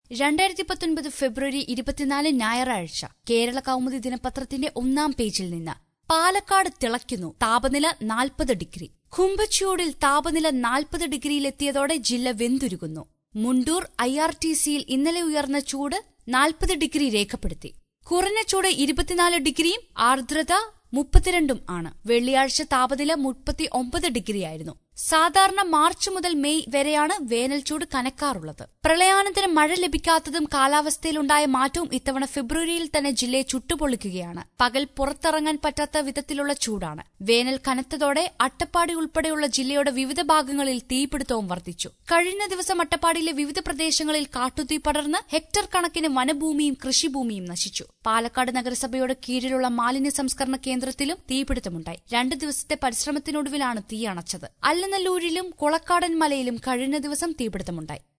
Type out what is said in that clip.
രണ്ടായിരത്തി പത്തൊൻപത് ഫെബ്രുവരി ഇരുപത്തിനാല് ഞായറാഴ്ച കേരള കൗമുദി ദിനപത്രത്തിന്റെ ഒന്നാം പേജിൽ നിന്ന് പാലക്കാട് തിളയ്ക്കുന്നു താപനില നാൽപ്പത് ഡിഗ്രി കുംഭച്ചൂടിൽ താപനില നാൽപ്പത് ഡിഗ്രിയിലെത്തിയതോടെ ജില്ല വെന്തുരുകുന്നു മുണ്ടൂർ ഐ ആർ ടി സിയിൽ ഇന്നലെ ഉയർന്ന ചൂട് നാൽപ്പത് ഡിഗ്രി രേഖപ്പെടുത്തി കുറഞ്ഞ ചൂട് ഇരുപത്തിനാല് ഡിഗ്രിയും ആർദ്രത മുപ്പത്തിരണ്ടും ആണ് വെള്ളിയാഴ്ച താപനില മുപ്പത്തി ഒമ്പത് ഡിഗ്രിയായിരുന്നു സാധാരണ മാർച്ച് മുതൽ മെയ് വരെയാണ് വേനൽ ചൂട് കനക്കാറുള്ളത് പ്രളയാനന്തരം മഴ ലഭിക്കാത്തതും കാലാവസ്ഥയിലുണ്ടായ മാറ്റവും ഇത്തവണ ഫെബ്രുവരിയിൽ തന്നെ ജില്ലയെ ചുട്ടുപൊളിക്കുകയാണ് പകൽ പുറത്തിറങ്ങാൻ പറ്റാത്ത വിധത്തിലുള്ള ചൂടാണ് വേനൽ കനത്തതോടെ അട്ടപ്പാടി ഉൾപ്പെടെയുള്ള ജില്ലയുടെ വിവിധ ഭാഗങ്ങളിൽ തീപിടുത്തവും വർദ്ധിച്ചു കഴിഞ്ഞ ദിവസം അട്ടപ്പാടിയിലെ വിവിധ പ്രദേശങ്ങളിൽ കാട്ടുതീ പടർന്ന് ഹെക്ടർ കണക്കിന് വനഭൂമിയും കൃഷിഭൂമിയും നശിച്ചു പാലക്കാട് നഗരസഭയുടെ കീഴിലുള്ള മാലിന്യ സംസ്കരണ കേന്ദ്രത്തിലും തീപിടുത്തമുണ്ടായി രണ്ട് ദിവസത്തെ പരിശ്രമത്തിനൊടുവിലാണ് തീ അണച്ചത് അല്ലനല്ലൂരിലും കൊളക്കാടൻ മലയിലും കഴിഞ്ഞ ദിവസം തീപിടുത്തമുണ്ടായി